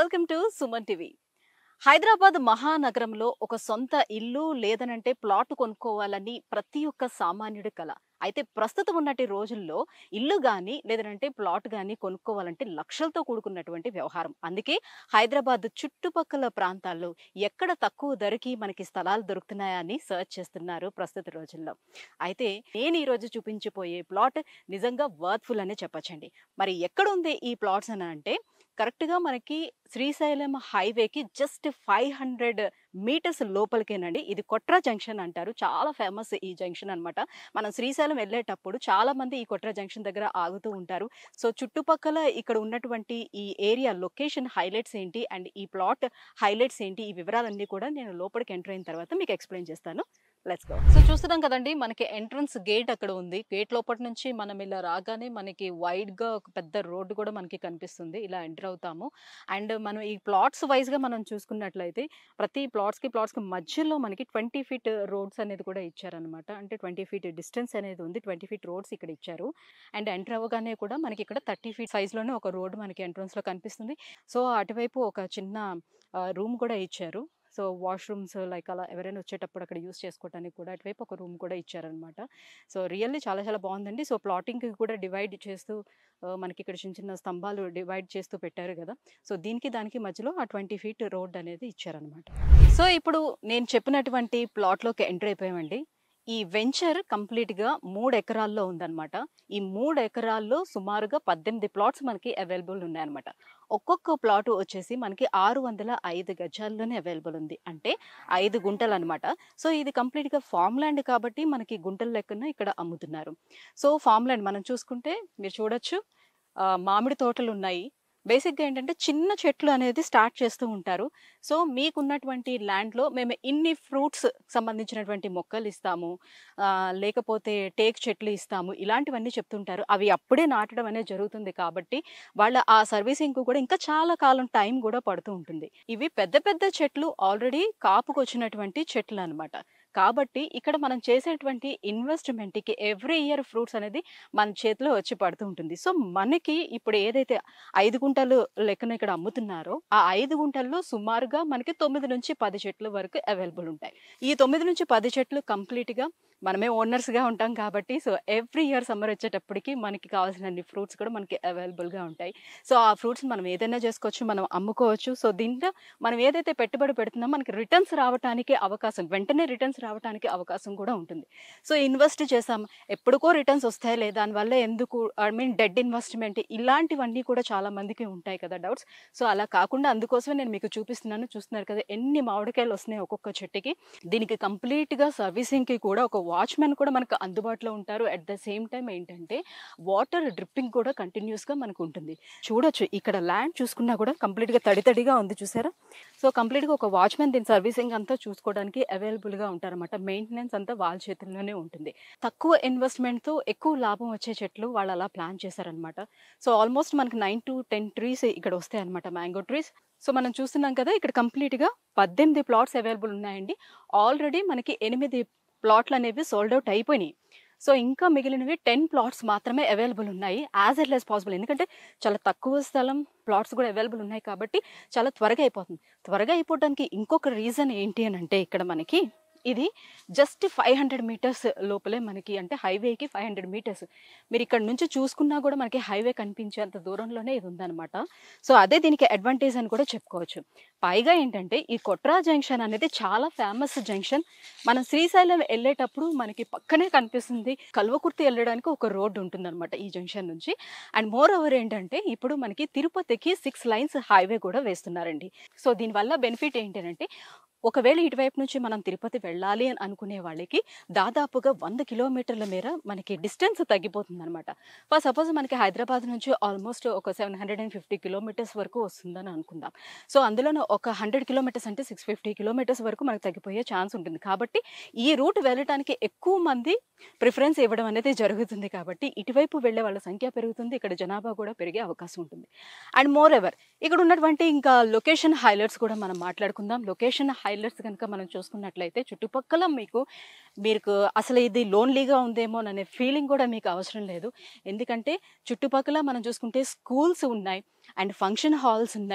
Welcome to Suman TV Hyderabad మహానగరంలో ఒక సొంత ఇల్లు లేదనంటే ప్లాట్ కొనుక్కోవాలని ప్రతి ఒక్క సామాన్యుడి కల అయితే ప్రస్తుతం ఉన్నటి రోజుల్లో ఇల్లు గాని లేదంటే ప్లాట్ గాని కొనుక్కోవాలంటే లక్షలతో కూడుకున్నటువంటి వ్యవహారం అందుకే హైదరాబాద్ చుట్టుపక్కల ప్రాంతాల్లో ఎక్కడ తక్కువ ధరకి మనకి స్థలాలు దొరుకుతున్నాయా అని సర్చ్ చేస్తున్నారు ప్రస్తుత రోజుల్లో అయితే నేను ఈ రోజు చూపించిపోయే ప్లాట్ నిజంగా వర్త్ఫుల్ అనే చెప్పచ్చండి మరి ఎక్కడ ఉంది ఈ ప్లాట్స్ అని అంటే కరెక్ట్గా మనకి శ్రీశైలం హైవేకి జస్ట్ ఫైవ్ హండ్రెడ్ మీటర్స్ లోపలికేనండి ఇది కొట్రా జంక్షన్ అంటారు చాలా ఫేమస్ ఈ జంక్షన్ అన్నమాట మనం శ్రీశైలం వెళ్ళేటప్పుడు చాలా మంది ఈ కొట్రా జంక్షన్ దగ్గర ఆగుతూ ఉంటారు సో చుట్టుపక్కల ఇక్కడ ఉన్నటువంటి ఈ ఏరియా లొకేషన్ హైలైట్స్ ఏంటి అండ్ ఈ ప్లాట్ హైలైట్స్ ఏంటి ఈ వివరాలన్నీ కూడా నేను లోపలికి ఎంటర్ అయిన తర్వాత మీకు ఎక్స్ప్లెయిన్ చేస్తాను లెట్స్ గో సో చూస్తున్నాం కదండి మనకి ఎంట్రన్స్ గేట్ అక్కడ ఉంది గేట్ లోపల నుంచి మనం ఇలా రాగానే మనకి వైడ్ గా ఒక పెద్ద రోడ్డు కూడా మనకి కనిపిస్తుంది ఇలా ఎంటర్ అవుతాము అండ్ మనం ఈ ప్లాట్స్ వైజ్ గా మనం చూసుకున్నట్లయితే ప్రతి ప్లాట్స్ కి ప్లాట్స్ కి మధ్యలో మనకి ట్వంటీ ఫీట్ రోడ్స్ అనేది కూడా ఇచ్చారనమాట అంటే ట్వంటీ ఫీట్ డిస్టెన్స్ అనేది ఉంది ట్వంటీ ఫీట్ రోడ్స్ ఇక్కడ ఇచ్చారు అండ్ ఎంటర్ అవ్వగానే కూడా మనకి ఇక్కడ థర్టీ ఫీట్ సైజ్ లోనే ఒక రోడ్ మనకి ఎంట్రన్స్ లో కనిపిస్తుంది సో అటువైపు ఒక చిన్న రూమ్ కూడా ఇచ్చారు సో వాష్రూమ్స్ లైక్ అలా ఎవరైనా వచ్చేటప్పుడు అక్కడ యూస్ చేసుకోవడానికి కూడా అటువైపు ఒక రూమ్ కూడా ఇచ్చారనమాట సో రియల్లీ చాలా చాలా బాగుందండి సో ప్లాటింగ్కి కూడా డివైడ్ చేస్తూ ఆ, మనకి ఇక్కడ చిన్న చిన్న స్తంభాలు డివైడ్ చేస్తూ పెట్టారు కదా సో దీనికి దానికి మధ్యలో ఆ ట్వంటీ ఫీట్ రోడ్ అనేది ఇచ్చారనమాట సో ఇప్పుడు నేను చెప్పినటువంటి ప్లాట్లోకి ఎంటర్ అయిపోయామండి ఈ వెంచర్ కంప్లీట్గా మూడు ఎకరాల్లో ఉందన్నమాట ఈ మూడు ఎకరాల్లో సుమారుగా పద్దెనిమిది ప్లాట్స్ మనకి అవైలబుల్ ఉన్నాయన్నమాట ఒక్కొక్క ప్లాట్ వచ్చేసి మనకి ఆరు వందల ఐదు గజాల్లోనే అవైలబుల్ ఉంది అంటే ఐదు గుంటలు అనమాట సో ఇది కంప్లీట్గా ఫామ్ ల్యాండ్ కాబట్టి మనకి గుంటల లెక్కన ఇక్కడ అమ్ముతున్నారు సో ఫామ్ ల్యాండ్ మనం చూసుకుంటే మీరు చూడొచ్చు ఆ, మామిడి తోటలు ఉన్నాయి బేసిక్గా ఏంటంటే చిన్న చెట్లు అనేది స్టార్ట్ చేస్తూ ఉంటారు సో మీకున్నటువంటి ల్యాండ్లో మేము ఇన్ని ఫ్రూట్స్ సంబంధించినటువంటి మొక్కలు ఇస్తాము ఆ, లేకపోతే టేక్ చెట్లు ఇస్తాము ఇలాంటివన్నీ చెప్తుంటారు అవి అప్పుడే నాటడం అనేది జరుగుతుంది కాబట్టి వాళ్ళ ఆ సర్వీసింగ్ కూడా ఇంకా చాలా కాలం టైం కూడా పడుతూ ఉంటుంది ఇవి పెద్ద పెద్ద చెట్లు ఆల్రెడీ కాపుకు వచ్చినటువంటి చెట్లు అన్నమాట కాబట్టి ఇక్కడ మనం చేసేటువంటి ఇన్వెస్ట్మెంట్కి ఎవ్రీ ఇయర్ ఫ్రూట్స్ అనేది మన చేతిలో వచ్చి పడుతూ ఉంటుంది సో మనకి ఇప్పుడు ఏదైతే ఐదు గుంటలు లెక్కన ఇక్కడ అమ్ముతున్నారో ఆ ఐదు గుంటల్లో సుమారుగా మనకి తొమ్మిది నుంచి పది చెట్ల వరకు అవైలబుల్ ఉంటాయి ఈ తొమ్మిది నుంచి పది చెట్లు కంప్లీట్గా మనమే ఓనర్స్గా ఉంటాం కాబట్టి సో ఎవ్రీ ఇయర్ సమ్మర్ వచ్చేటప్పటికి మనకి కావాల్సిన ఫ్రూట్స్ కూడా మనకి అవైలబుల్గా ఉంటాయి సో ఆ ఫ్రూట్స్ మనం ఏదైనా చేసుకోవచ్చు మనం అమ్ముకోవచ్చు సో దీంట్లో మనం ఏదైతే పెట్టుబడి పెడుతున్నామో మనకి రిటర్న్స్ రావడానికి అవకాశం వెంటనే రిటర్న్స్ రావడానికి అవకాశం కూడా ఉంటుంది సో ఇన్వెస్ట్ చేసాం ఎప్పుడుకో రిటర్న్స్ వస్తాయి లేదా దానివల్ల ఎందుకు ఐ మీన్ డెడ్ ఇన్వెస్ట్మెంట్ ఇలాంటివన్నీ కూడా చాలా మందికి ఉంటాయి కదా డౌట్స్ సో అలా కాకుండా అందుకోసమే నేను మీకు చూపిస్తున్నాను చూస్తున్నారు కదా ఎన్ని మామిడికాయలు వస్తున్నాయి ఒక్కొక్క చెట్టుకి దీనికి కంప్లీట్గా సర్వీసింగ్కి కూడా ఒక వాచ్మెన్ కూడా మనకు అందుబాటులో ఉంటారు అట్ ద సేమ్ టైం ఏంటంటే వాటర్ డ్రిప్పింగ్ కూడా కంటిన్యూస్గా మనకు ఉంటుంది చూడొచ్చు ఇక్కడ ల్యాండ్ చూసుకున్నా కూడా కంప్లీట్గా తడి తడిగా ఉంది చూసారా సో కంప్లీట్గా ఒక వాచ్మెన్ దీని సర్వీసింగ్ అంతా చూసుకోవడానికి అవైలబుల్గా ఉంటారన్నమాట మెయింటెనెన్స్ అంతా వాళ్ళ చేతుల్లోనే ఉంటుంది తక్కువ ఇన్వెస్ట్మెంట్తో ఎక్కువ లాభం వచ్చే చెట్లు వాళ్ళు అలా ప్లాన్ చేశారనమాట సో ఆల్మోస్ట్ మనకి నైన్ టు టెన్ ట్రీస్ ఇక్కడ వస్తాయి అనమాట మ్యాంగో ట్రీస్ సో మనం చూస్తున్నాం కదా ఇక్కడ కంప్లీట్గా పద్దెనిమిది ప్లాట్స్ అవైలబుల్ ఉన్నాయండి ఆల్రెడీ మనకి ఎనిమిది ప్లాట్లు అనేవి సోల్డ్ అవుట్ అయిపోయినాయి సో ఇంకా మిగిలినవి టెన్ ప్లాట్స్ మాత్రమే అవైలబుల్ ఉన్నాయి యాజ్ ఎర్లీ యాజ్ పాసిబుల్ ఎందుకంటే చాలా తక్కువ స్థలం ప్లాట్స్ కూడా అవైలబుల్ ఉన్నాయి కాబట్టి చాలా త్వరగా అయిపోతుంది త్వరగా అయిపోవడానికి ఇంకొక రీజన్ ఏంటి అని అంటే ఇక్కడ మనకి ఇది జస్ట్ ఫైవ్ హండ్రెడ్ మీటర్స్ లోపలే మనకి అంటే హైవేకి ఫైవ్ హండ్రెడ్ మీటర్స్ మీరు ఇక్కడ నుంచి చూసుకున్నా కూడా మనకి హైవే కనిపించేంత దూరంలోనే ఇది ఉందన్నమాట సో అదే దీనికి అడ్వాంటేజ్ అని కూడా చెప్పుకోవచ్చు పైగా ఏంటంటే ఈ కొట్రా జంక్షన్ అనేది చాలా ఫేమస్ జంక్షన్ మనం శ్రీశైలం వెళ్ళేటప్పుడు మనకి పక్కనే కనిపిస్తుంది కల్వకుర్తి వెళ్ళడానికి ఒక రోడ్డు ఉంటుందన్నమాట ఈ జంక్షన్ నుంచి అండ్ మోర్ ఓవర్ ఏంటంటే ఇప్పుడు మనకి తిరుపతికి సిక్స్ లైన్స్ హైవే కూడా వేస్తున్నారండి సో దీనివల్ల బెనిఫిట్ ఏంటంటే ఒకవేళ ఇటువైపు నుంచి మనం తిరుపతి వెళ్ళాలి అని అనుకునే వాళ్ళకి దాదాపుగా వంద కిలోమీటర్ల మేర మనకి డిస్టెన్స్ తగ్గిపోతుంది అనమాట ఫర్ సపోజ్ మనకి హైదరాబాద్ నుంచి ఆల్మోస్ట్ ఒక seven hundred and fifty kilometres వరకు వస్తుందని అనుకుందాం సో అందులోనే ఒక హండ్రెడ్ కిలోమీటర్స్ అంటే సిక్స్ ఫిఫ్టీ కిలోమీటర్స్ వరకు మనకు తగ్గిపోయే ఛాన్స్ ఉంటుంది కాబట్టి ఈ రూట్ వెళ్ళడానికి ఎక్కువ మంది ప్రిఫరెన్స్ ఇవ్వడం అనేది జరుగుతుంది కాబట్టి ఇటువైపు వెళ్ళే వాళ్ళ సంఖ్య పెరుగుతుంది ఇక్కడ జనాభా కూడా పెరిగే అవకాశం ఉంటుంది అండ్ మోర్ ఎవర్ ఇక్కడ ఉన్నటువంటి ఇంకా లొకేషన్ హైలైట్స్ కూడా మనం మాట్లాడుకుందాం లొకేషన్ హైలైట్స్ కనుక మనం చూసుకున్నట్లయితే చుట్టుపక్కల మీకు మీకు అసలు ఇది లోన్లీగా ఉందేమో అనే ఫీలింగ్ కూడా మీకు అవసరం లేదు ఎందుకంటే చుట్టుపక్కల మనం చూసుకుంటే స్కూల్స్ ఉన్నాయి అండ్ ఫంక్షన్ హాల్స్ ఉన్నాయి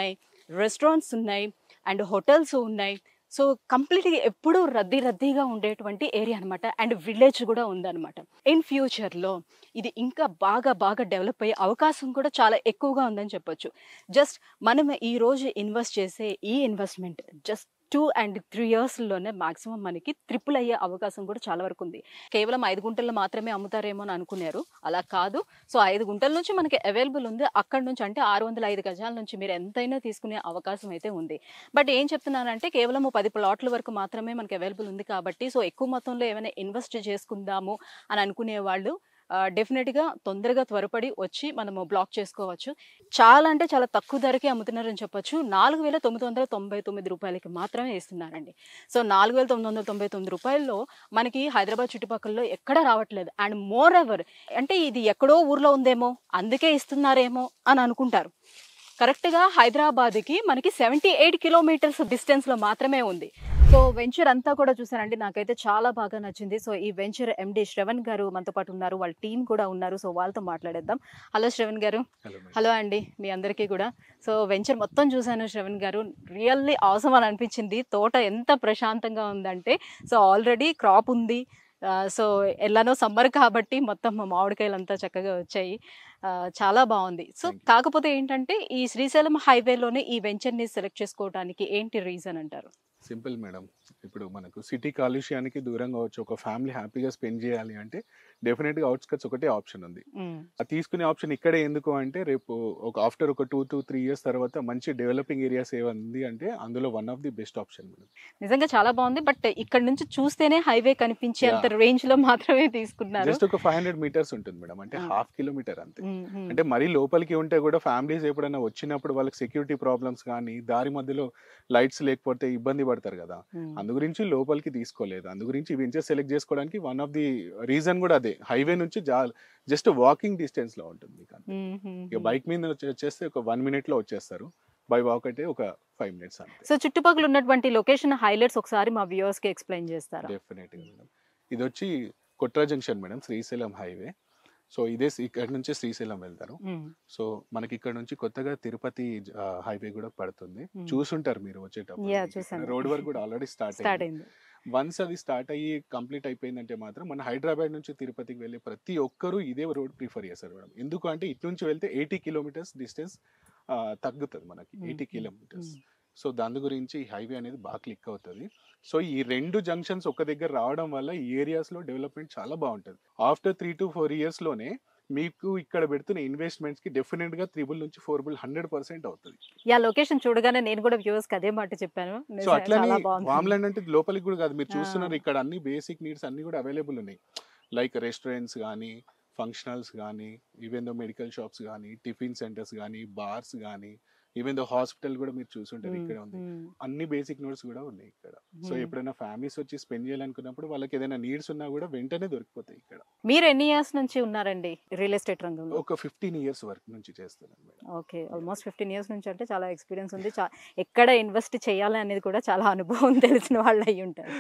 రెస్టారెంట్స్ ఉన్నాయి అండ్ హోటల్స్ ఉన్నాయి సో కంప్లీట్గా ఎప్పుడూ రద్దీ రద్దీగా ఉండేటువంటి ఏరియా అనమాట అండ్ విలేజ్ కూడా ఉందన్నమాట ఇన్ ఫ్యూచర్లో ఇది ఇంకా బాగా బాగా డెవలప్ అయ్యే అవకాశం కూడా చాలా ఎక్కువగా ఉందని చెప్పొచ్చు జస్ట్ మనం ఈ రోజు ఇన్వెస్ట్ చేసే ఈ investment just two and three ఇయర్స్లోనే మాక్సిమం మనకి ట్రిపుల్ అయ్యే అవకాశం కూడా చాలా వరకు ఉంది కేవలం ఐదు గుంటల్లో మాత్రమే అమ్ముతారేమో అని అనుకున్నారు అలా కాదు సో ఐదు గుంటల నుంచి మనకి అవైలబుల్ ఉంది అక్కడ నుంచి అంటే ఆరు వందల ఐదు గజాల నుంచి మీరు ఎంతైనా తీసుకునే అవకాశం అయితే ఉంది బట్ ఏం చెప్తున్నానంటే కేవలం పది ప్లాట్ల వరకు మాత్రమే మనకి అవైలబుల్ ఉంది కాబట్టి సో ఎక్కువ మొత్తంలో ఏమైనా ఇన్వెస్ట్ చేసుకుందాము అని అనుకునే వాళ్ళు డెఫినెట్గా తొందరగా త్వరపడి వచ్చి మనము బ్లాక్ చేసుకోవచ్చు చాలా అంటే చాలా తక్కువ ధరకే అమ్ముతున్నారని చెప్పొచ్చు నాలుగు వేల తొమ్మిది వందల తొంభై తొమ్మిది రూపాయలకి మాత్రమే ఇస్తున్నారండి సో నాలుగు వేల తొమ్మిది వందల తొంభై తొమ్మిది రూపాయల్లో మనకి హైదరాబాద్ చుట్టుపక్కల ఎక్కడ రావట్లేదు అండ్ మోర్ ఎవర్ అంటే ఇది ఎక్కడో ఊర్లో ఉందేమో అందుకే ఇస్తున్నారేమో అని అనుకుంటారు కరెక్ట్గా హైదరాబాద్కి మనకి సెవెంటీ ఎయిట్ కిలోమీటర్స్ డిస్టెన్స్లో మాత్రమే ఉంది సో వెంచర్ అంతా కూడా చూసానండి నాకైతే చాలా బాగా నచ్చింది సో ఈ వెంచర్ ఎండి శ్రవణ్ గారు మనతో పాటు ఉన్నారు వాళ్ళ టీం కూడా ఉన్నారు సో వాళ్ళతో మాట్లాడేద్దాం హలో శ్రవణ్ గారు హలో మేడం హలో అండి మీ అందరికీ కూడా సో వెంచర్ మొత్తం చూశాను శ్రవణ్ గారు రియల్లీ అవసరం అని అనిపించింది తోట ఎంత ప్రశాంతంగా ఉందంటే సో ఆల్రెడీ క్రాప్ ఉంది ఆ, సో ఎలానో సమ్మర్ కాబట్టి మొత్తం మామిడికాయలు అంతా చక్కగా వచ్చాయి ఆ, చాలా బాగుంది సో Thank you. కాకపోతే ఏంటంటే ఈ శ్రీశైలం హైవేలోనే ఈ వెంచర్ని సెలెక్ట్ చేసుకోవడానికి ఏంటి రీజన్ అంటారు సింపుల్ మేడం ఇప్పుడు మనకు సిటీ కాలుష్యానికి దూరంగా వచ్చి ఒక ఫ్యామిలీ హ్యాపీగా స్పెండ్ చేయాలి అంటే డెఫినెట్ గా అవుట్స్కట్స్ ఒకటే ఆప్షన్ ఉంది మ్మ్. ఆ తీసుకునే ఆప్షన్ ఇక్కడే ఎందుకు అంటే రేపు ఒక ఆఫ్టర్ ఒక టూ టు త్రీ ఇయర్స్ తర్వాత మంచి డెవలపింగ్ ఏరియాస్ ఏముంది అంటే అందులో one of the best option madam నిజంగా చాలా బాగుంది బట్ ఇక్కడ నుంచి చూస్తేనే హైవే కనిపించే అంత రేంజ్ లో మాత్రమే తీసుకున్నారు జస్ట్ ఒక ఫైవ్ హండ్రెడ్ మీటర్స్ ఉంటుంది మేడం అంటే Mm. హాఫ్ కిలోమీటర్ అంతే మ్మ్, మ్మ్. అంటే మరీ లోపలికి ఉంటే కూడా ఫ్యామిలీస్ ఎప్పుడైనా వచ్చినప్పుడు వాళ్ళకి సెక్యూరిటీ ప్రాబ్లమ్స్ కానీ దారి మధ్యలో లైట్స్ లేకపోతే ఇబ్బంది పడతారు కదా మ్మ్. అందు గురించి లోపలికి తీసుకోలేదు అందు గురించి వెంచర్ సెలెక్ట్ చేసుకోవడానికి వన్ ఆఫ్ ది రీజన్ కూడా అదే హైవే నుంచి జస్ట్ వాకింగ్ డిస్టెన్స్ లో ఉంటుంది మీకు అంతే. మ్మ్, మ్మ్, ఇక బైక్ మీద వచ్చే- వచ్చేస్తే ఒక వన్ మినిట్ లో వచ్చేస్తారు బై వాక్ అయితే ఒక ఫైవ్ మినిట్స్ అంతే సో చుట్టుపక్కల ఉన్నటువంటి లొకేషన్ హైలైట్స్ ఒకసారి మా వ్యూవర్స్ కి ఎక్స్ప్లెయిన్ చేస్తారా డెఫినెట్ గా మేడం ఇది వచ్చి Kotra junction madam Srisailam highway so ఇదే శ్రీ- ఇక్కడ నుంచి శ్రీశైలం వెళ్తారు మ్మ్. సో మనకి ఇక్కడ నుంచి కొత్తగా తిరుపతి హైవే కూడా పడుతుంది Hmm. చూసుంటారు మీరు Yeah, వచ్చేటప్పుడు చూసాను. రోడ్ వర్క్ కూడా ఆల్రెడీ స్టార్ట్ స్టార్ట్ అయింది వన్స్ అది స్టార్ట్ అయ్యి కంప్లీట్ అయిపోయిందంటే మాత్రం మన హైదరాబాద్ నుంచి తిరుపతికి వెళ్ళే ప్రతి ఒక్కరూ ఇదే రోడ్ ప్రిఫర్ చేస్తారు మేడం ఎందుకు అంటే ఇటు నుంచి వెళ్తే ఎయిటీ కిలోమీటర్స్ డిస్టెన్స్ తగ్గుతుంది మనకి Hmm. ఎయిటీ కిలోమీటర్స్ మ్మ్. సో దాని గురించి హైవే అనేది బాగా క్లిక్ అవుతుంది సో ఈ రెండు జంక్షన్స్ ఒక దగ్గర రావడం వల్ల ఈ ఏరియాస్ లో డెవలప్మెంట్ చాలా బాగుంటుంది after three to four years లోనే మీకు ఇక్కడ పెడుతున్న ఇన్వెస్ట్మెంట్స్ కి డెఫినెట్ గా త్రిబుల్ నుంచి ఫోర్ బుల్ హండ్రెడ్ పర్సెంట్ అవుతుంది యా లొకేషన్ చూడగానే నేను కూడా వ్యూవర్స్ కి అదే మాట చెప్పాను సో నిజంగా అట్లనే చాలా బాగుంది వామ్లాండ్ అంటే లోపలికి కూడా కాదు మీరు ఆ. చూస్తున్నారు ఇక్కడ అన్ని బేసిక్ నీడ్స్ అన్ని కూడా అవైలబుల్ ఉన్నాయి లైక్ రెస్టారెంట్స్ కానీ ఫంక్షనల్స్ కానీ ఈవెన్ దో మెడికల్ షాప్స్ కానీ టిఫిన్ సెంటర్స్ కానీ బార్స్ కానీ ఈవెన్ దో హాస్పిటల్ కూడా మీరు చూసుంటారు మ్మ్, ఇక్కడ ఉంది మ్మ్, అన్ని బేసిక్ నోట్స్ కూడా ఉన్నాయి ఇక్కడ సో మ్మ్. ఎప్పుడైనా ఫ్యామిలీస్ వచ్చి స్పెండ్ చేయాలనుకున్నప్పుడు వాళ్ళకి ఏదైనా నీడ్స్ ఉన్నా కూడా వెంటనే దొరికిపోతాయి ఇక్కడ మీరు ఎన్ని ఇయర్స్ నుంచి ఉన్నారండి రియల్ ఎస్టేట్ రంగంలో ఒక ఫిఫ్టీన్ ఇయర్స్ వరకు నుంచి చేస్తున్నాను madam okay almost fifteen years నుంచి అంటే చాలా ఎక్స్పీరియన్స్ ఉంది చా ఎక్కడ ఇన్వెస్ట్ చేయాలి అనేది కూడా చాలా అనుభవం తెలిసిన వాళ్ళు అయి ఉంటారు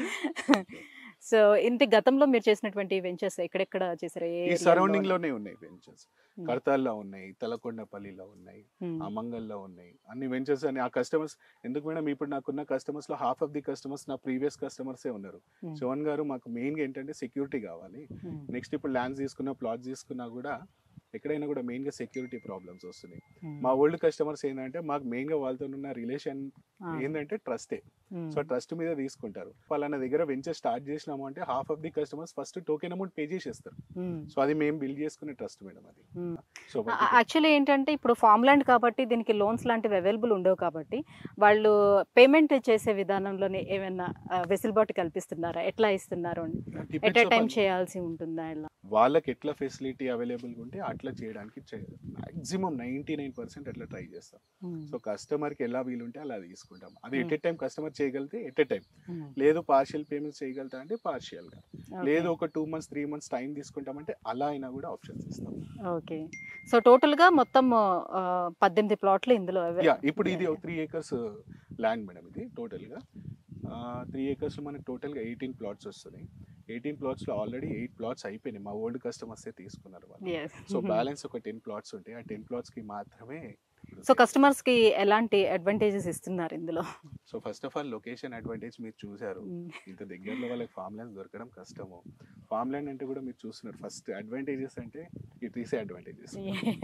సో ఇంత గతంలో మీరు చేసినటువంటి వెంచర్స్ ఎక్కడెక్కడ చేశారు ఏ ఈ area లో? సరౌండింగ్ లోనే ఉన్నాయి వెంచర్స్ Hmm. కడతాల్లో ఉన్నాయి తలకొండపల్లిలో ఉన్నాయి మ్మ్. అమంగల్లో ఉన్నాయి అన్ని వెంచర్స్ అని ఆ కస్టమర్స్ ఎందుకు మేడం ఇప్పుడు నాకున్న కస్టమర్స్ లో హాఫ్ ఆఫ్ ది కస్టమర్స్ నా ప్రీవియస్ కస్టమర్సే ఉన్నారు మ్మ్. శివన్ గారు మాకు మెయిన్ గా ఏంటంటే సెక్యూరిటీ కావాలి మ్మ్. నెక్స్ట్ ఇప్పుడు ల్యాండ్స్ తీసుకున్న ప్లాట్స్ తీసుకున్నా కూడా ఎక్కడైనా కూడా మెయిన్ గా సెక్యూరిటీ ప్రాబ్లమ్స్ వస్తున్నాయి మ్మ్. మా ఓల్డ్ కస్టమర్స్ ఏంటంటే మాకు మెయిన్ గా వాళ్ళతో ఉన్న రిలేషన్ ఆ. ఏంటంటే ట్రస్టే మ్మ్. సో ట్రస్ట్ మీద తీసుకుంటారు వాళ్ళ దగ్గర వెంచర్ స్టార్ట్ చేసినాము అంటే half of the customers first token amount pay చేసేస్తారు మ్మ్. సో అది మేము బిల్డ్ చేసుకునే ట్రస్ట్ మేడం అది మ్మ్. సో యాక్చువల్లీ ఏంటంటే ఇప్పుడు ఫామ్ ల్యాండ్ కాబట్టి దీనికి లోన్స్ లాంటివి అవైలబుల్ ఉండవు కాబట్టి వాళ్ళు పేమెంట్ చేసే విధానంలోనే ఏమైనా ఆ, వెసులుబాటు కల్పిస్తున్నారా ఎట్లా ఇస్తున్నారు ఎట్ ఏ టైం చేయాల్సి ఉంటుందా ఇలా వాళ్ళకి ఎట్లా ఫెసిలిటీ అవైలబుల్ ఉంటే అట్లా చేయడానికి మాక్సిమం నైన్టీ నైన్ పర్సెంట్ అట్లా ట్రై చేస్తాం సో కస్టమర్ కి ఎలా వీలుంటే అలా తీసుకుంటాం అది ఎట్ ఏ టైం కస్టమర్ చేయగలిగితే ఎట్ ఏ టైం లేదు పార్షియల్ పేమెంట్స్ చేయగలుగుతా అంటే పార్షియల్ గా లేదు ఒక two months three months time తీసుకుంటామంటే అలా అయినా కూడా ఆప్షన్స్ ఇస్తాం ఓకే సో టోటల్ గా మొత్తం ఆ, పద్దెనిమిది ప్లాట్లు ఇందులో avail- యా ఇప్పుడు ఇది త్రీ ఏకర్స్ ల్యాండ్ మేడం ఇది టోటల్ గా త్రీ ఏకర్స్ మనకి టోటల్ గా ఎయిటీన్ ప్లాట్స్ వస్తున్నాయి ఎయిటీన్ ప్లాట్స్ లో ఆల్రెడీ ఎయిట్ ప్లాట్స్ అయిపోయినాయి మా ఓల్డ్ కస్టమర్స్ తీసుకున్నారు వాళ్ళు Yes. సో బ్యాలెన్స్ ఒక టెన్ ప్లాట్స్ ఉంటాయి ఆ టెన్ ప్లాట్స్ కి మాత్రమే సో కస్టమర్స్ కి ఎలాంటి అడ్వాంటేజెస్ ఇస్తున్నారు ఇందులో so first of all location advantage మీరు చూసారు ఇంత దగ్గరలో వాళ్ళకి ఫామ్ ల్యాండ్స్ దొరకడం కష్టము ఫామ్ ల్యాండ్ అంటే కూడా మీరు చూస్తున్నారు ఫస్ట్ అడ్వాంటేజెస్ అంటే ఈ తీసే అడ్వాంటేజెస్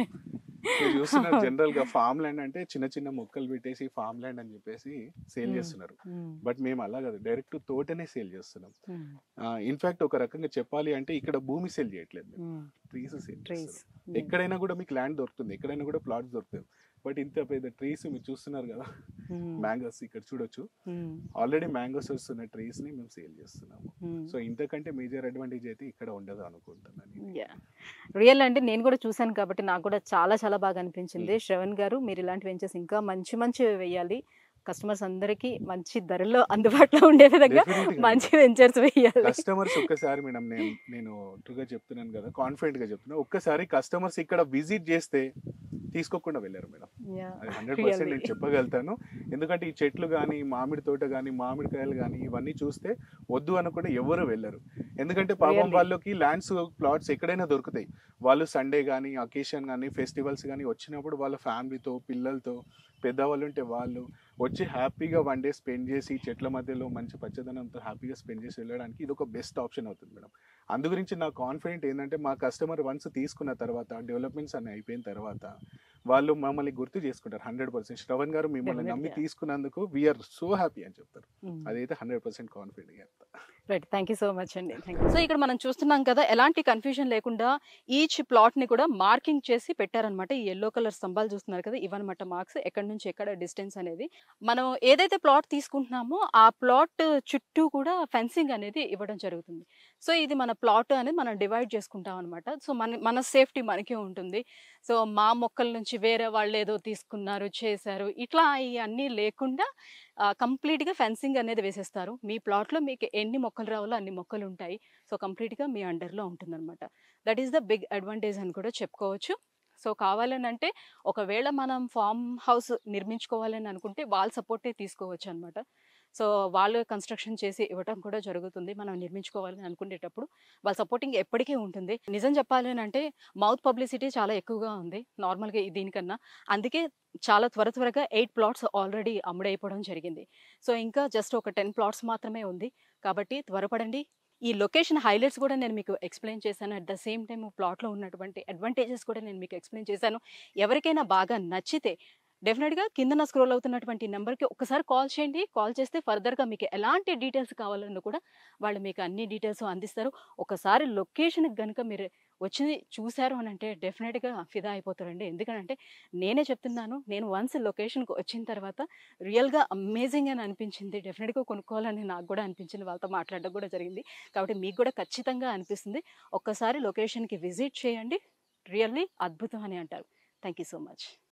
మీరు చూస్తున్నారు జనరల్ గా ఫామ్ ల్యాండ్ అంటే చిన్న చిన్న మొక్కలు పెట్టేసి ఫామ్ ల్యాండ్ అని చెప్పేసి సేల్ Hmm. చేస్తున్నారు బట్ మేము అలా కాదు డైరెక్ట్ తోటనే సేల్ చేస్తున్నాం ఇన్ఫాక్ట్ ఒక రకంగా చెప్పాలి అంటే ఇక్కడ భూమి సేల్ చేయట్లేదు ట్రీస్ సేల్ ట్రీస్ ఎక్కడైనా కూడా మీకు ల్యాండ్ దొరుకుతుంది ఎక్కడైనా కూడా ప్లాట్స్ దొరుకుతుంది బట్ ఇంత పెద్ద ట్రీస్ మీరు చూస్తున్నారు కదా మ్యాంగోస్ ఇక్కడ చూడొచ్చు ఆల్రెడీ మ్యాంగోస్ వస్తున్న ట్రీస్ ని మేము సేల్ చేస్తున్నాము సో ఇంతకంటే మేజర్ అడ్వాంటేజ్ అయితే ఇక్కడ ఉండదు అనుకుంటున్నాను రియల్ అంటే నేను కూడా చూశాను కాబట్టి నాకు కూడా చాలా చాలా బాగా అనిపించింది శ్రవణ్ గారు మీరు ఇలాంటి వెంచర్స్ ఇంకా మంచి మంచి వేయాలి కస్టమర్స్ అందరికీ మంచి ధరలో అందుబాటులో ఉండే విధంగా మంచి వెంచర్స్ వేయాలి కస్టమర్స్ ఒక్కసారి మేడం నేను నేను ట్రూగా చెప్తున్నాను కదా కాన్ఫిడెంట్ గా చెప్తున్నా ఒక్కసారి కస్టమర్స్ ఇక్కడ విజిట్ చేస్తే తీసుకోకుండా వెళ్ళారు మేడం Yeah. అది హండ్రెడ్ పర్సెంట్ Really. నేను చెప్పగలుగుతాను ఎందుకంటే ఈ చెట్లు కానీ మామిడి తోట కానీ మామిడికాయలు కానీ ఇవన్నీ చూస్తే వద్దు అనుకుంటే ఎవరు వెళ్ళరు ఎందుకంటే పాపం Really. వాళ్ళకి ల్యాండ్స్ ప్లాట్స్ ఎక్కడైనా దొరుకుతాయి వాళ్ళు సండే కానీ అకేషన్ కానీ ఫెస్టివల్స్ కానీ వచ్చినప్పుడు వాళ్ళ ఫ్యామిలీతో పిల్లలతో పెద్దవాళ్ళు ఉంటే వాళ్ళు వచ్చి హ్యాపీగా వన్ డే స్పెండ్ చేసి చెట్ల మధ్యలో మంచి పచ్చదనంతో హ్యాపీగా స్పెండ్ చేసి వెళ్ళడానికి ఇది ఒక బెస్ట్ ఆప్షన్ అవుతుంది మేడం అందు గురించి నా కాన్ఫిడెంట్ ఏంటంటే మా కస్టమర్ వన్స్ తీసుకున్న తర్వాత డెవలప్మెంట్స్ అన్ని అయిపోయిన తర్వాత వాళ్ళు మమ్మల్ని గుర్తు చేసుకుంటారు హండ్రెడ్ పర్సెంట్ శ్రవణ్ గారు మిమ్మల్ని నమ్మి Definitely. తీసుకున్నందుకు వీఆర్ సో హ్యాపీ అని చెప్తారు అదైతే హండ్రెడ్ పర్సెంట్ కాన్ఫిడెంట్ చెప్తా right thank you so much అండి సో ఇక్కడ మనం చూస్తున్నాం కదా ఎలాంటి కన్ఫ్యూజన్ లేకుండా ఈచ్ ప్లాట్ ని కూడా మార్కింగ్ చేసి పెట్టారనమాట ఈ ఎల్లో కలర్ స్తంభాలు చూస్తున్నారు కదా ఇవన్నమాట మార్క్స్ ఎక్కడి నుంచి ఎక్కడ డిస్టెన్స్ అనేది మనం ఏదైతే ప్లాట్ తీసుకుంటున్నామో ఆ ప్లాట్ చుట్టూ కూడా ఫెన్సింగ్ అనేది ఇవ్వడం జరుగుతుంది సో ఇది మన ప్లాట్ అనేది మనం డివైడ్ చేసుకుంటాం అనమాట సో మన మన సేఫ్టీ మనకే ఉంటుంది సో మా మొక్కల నుంచి వేరే వాళ్ళు ఏదో తీసుకున్నారు చేశారు ఇట్లా ఇవన్నీ లేకుండా కంప్లీట్గా ఫెన్సింగ్ అనేది వేసేస్తారు మీ ప్లాట్లో మీకు ఎన్ని మొక్కలు రావాలో అన్ని మొక్కలు ఉంటాయి సో కంప్లీట్గా మీ అండర్లో ఉంటుందన్నమాట that is the big advantage అని కూడా చెప్పుకోవచ్చు సో కావాలని అంటే ఒకవేళ మనం ఫామ్ హౌస్ నిర్మించుకోవాలని అనుకుంటే వాళ్ళ సపోర్టే తీసుకోవచ్చు అనమాట సో వాళ్ళు కన్స్ట్రక్షన్ చేసి ఇవ్వడం కూడా జరుగుతుంది మనం నిర్మించుకోవాలని అనుకునేటప్పుడు వాళ్ళ సపోర్టింగ్ ఎప్పటికీ ఉంటుంది నిజం చెప్పాలి అని అంటే మౌత్ పబ్లిసిటీ చాలా ఎక్కువగా ఉంది నార్మల్గా దీనికన్నా అందుకే చాలా త్వర త్వరగా ఎయిట్ ప్లాట్స్ ఆల్రెడీ అమ్ముడైపోవడం జరిగింది సో ఇంకా జస్ట్ ఒక టెన్ ప్లాట్స్ మాత్రమే ఉంది కాబట్టి త్వరపడండి ఈ లొకేషన్ హైలైట్స్ కూడా నేను మీకు ఎక్స్ప్లెయిన్ చేశాను అట్ ద సేమ్ టైం ప్లాట్లో ఉన్నటువంటి అడ్వాంటేజెస్ కూడా నేను మీకు ఎక్స్ప్లెయిన్ చేశాను ఎవరికైనా బాగా నచ్చితే డెఫినెట్గా కిందన స్క్రోల్ అవుతున్నటువంటి నెంబర్కి ఒకసారి కాల్ చేయండి కాల్ చేస్తే ఫర్దర్గా మీకు ఎలాంటి డీటెయిల్స్ కావాలన్నా కూడా వాళ్ళు మీకు అన్ని డీటెయిల్స్ అందిస్తారు ఒకసారి లొకేషన్కి కనుక మీరు వచ్చి చూశారు అని అంటే డెఫినెట్గా ఫిదా అయిపోతారండి ఎందుకంటే నేనే చెప్తున్నాను నేను వన్స్ లొకేషన్కి వచ్చిన తర్వాత రియల్గా అమేజింగ్ అని అనిపించింది డెఫినెట్గా కొనుక్కోవాలని నాకు కూడా అనిపించింది వాళ్ళతో మాట్లాడడం కూడా జరిగింది కాబట్టి మీకు కూడా ఖచ్చితంగా అనిపిస్తుంది ఒక్కసారి లొకేషన్కి విజిట్ చేయండి రియల్లీ అద్భుతం అని అంటారు థ్యాంక్ యూ సో మచ్